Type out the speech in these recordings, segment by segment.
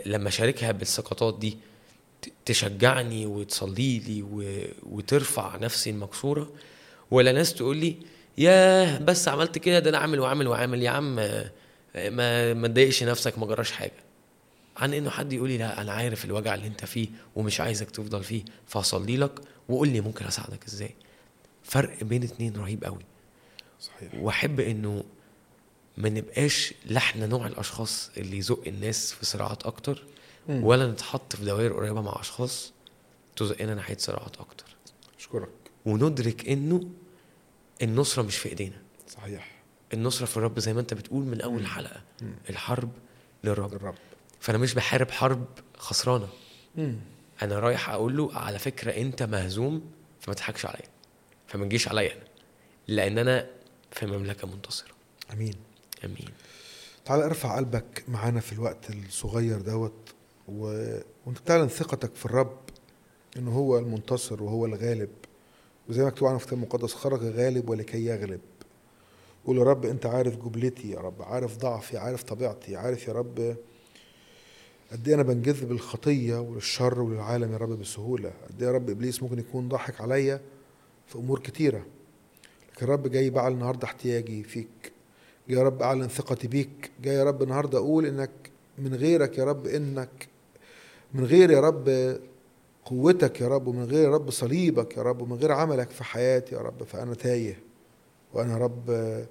لما اشاركها بالسقطات دي ت- تشجعني وتصلي لي و... وترفع نفسي المكسوره ولا ناس تقول لي ياه بس عملت كده ده انا عامل وعامل وعامل يا عم آه، ما ما تضايقش نفسك ما جراش حاجه عن انه حد يقول لي لا انا عارف الوجع اللي انت فيه ومش عايزك تفضل فيه فهصلي لك وقول لي ممكن اساعدك ازاي فرق بين اتنين رهيب قوي صحيح واحب انه ما نبقاش لا احنا نوع الاشخاص اللي يزق الناس في صراعات اكتر مم. ولا نتحط في دوائر قريبه مع اشخاص تزقنا ناحيه صراعات اكتر اشكرك وندرك انه النصره مش في ايدينا صحيح النصره في الرب زي ما انت بتقول من اول حلقه مم. الحرب للرب الرب فانا مش بحارب حرب خسرانه مم. انا رايح اقول له على فكره انت مهزوم فما تضحكش عليا فما تجيش عليا انا لان انا في مملكه منتصره امين امين تعال ارفع قلبك معانا في الوقت الصغير دوت و... وانت تعلن ثقتك في الرب انه هو المنتصر وهو الغالب وزي ما مكتوب عنه في الكتاب المقدس خرج غالب ولكي يغلب قول يا رب انت عارف جبلتي يا رب عارف ضعفي عارف طبيعتي عارف يا رب قد ايه انا بنجذب للخطيه وللشر وللعالم يا رب بسهوله قد ايه يا رب ابليس ممكن يكون ضحك عليا في امور كتيره لكن الرب جاي بعل النهارده احتياجي فيك جاي يا رب اعلن ثقتي بيك جاي يا رب النهارده اقول انك من غيرك يا رب انك من غير يا رب قوتك يا رب ومن غير يا رب صليبك يا رب ومن غير عملك في حياتي يا رب فانا تايه وانا يا رب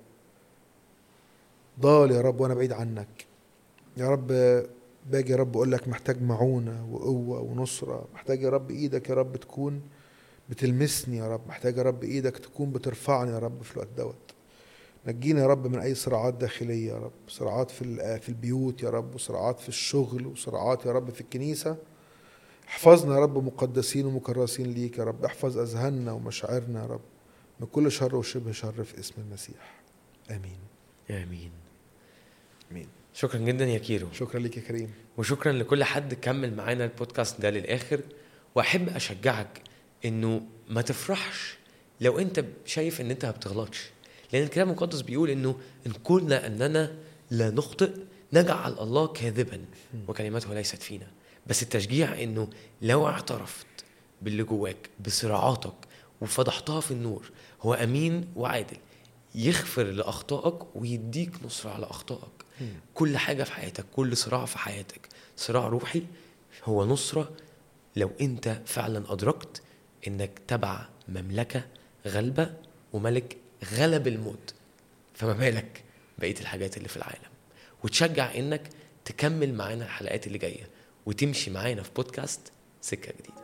ضال يا رب وانا بعيد عنك يا رب باجي يا رب اقول لك محتاج معونه وقوه ونصره محتاج يا رب ايدك يا رب تكون بتلمسني يا رب محتاج يا رب ايدك تكون بترفعني يا رب في الوقت دوت نجينا يا رب من اي صراعات داخليه يا رب صراعات في ال- في البيوت يا رب وصراعات في الشغل وصراعات يا رب في الكنيسه احفظنا يا رب مقدسين ومكرسين ليك يا رب احفظ اذهاننا ومشاعرنا يا رب من كل شر وشبه شر في اسم المسيح امين امين امين شكرا جدا يا كيرو شكرا ليك يا كريم وشكرا لكل حد كمل معانا البودكاست ده للاخر واحب اشجعك انه ما تفرحش لو انت شايف ان انت ما بتغلطش لان الكتاب المقدس بيقول انه ان كنا اننا لا نخطئ نجعل الله كاذبا وكلماته ليست فينا بس التشجيع انه لو اعترفت باللي جواك بصراعاتك وفضحتها في النور هو امين وعادل يغفر لاخطائك ويديك نصره على اخطائك كل حاجه في حياتك كل صراع في حياتك صراع روحي هو نصره لو انت فعلا ادركت انك تبع مملكه غالبه وملك غلب الموت فما بالك بقيه الحاجات اللي في العالم وتشجع انك تكمل معانا الحلقات اللي جايه وتمشي معانا في بودكاست سكه جديده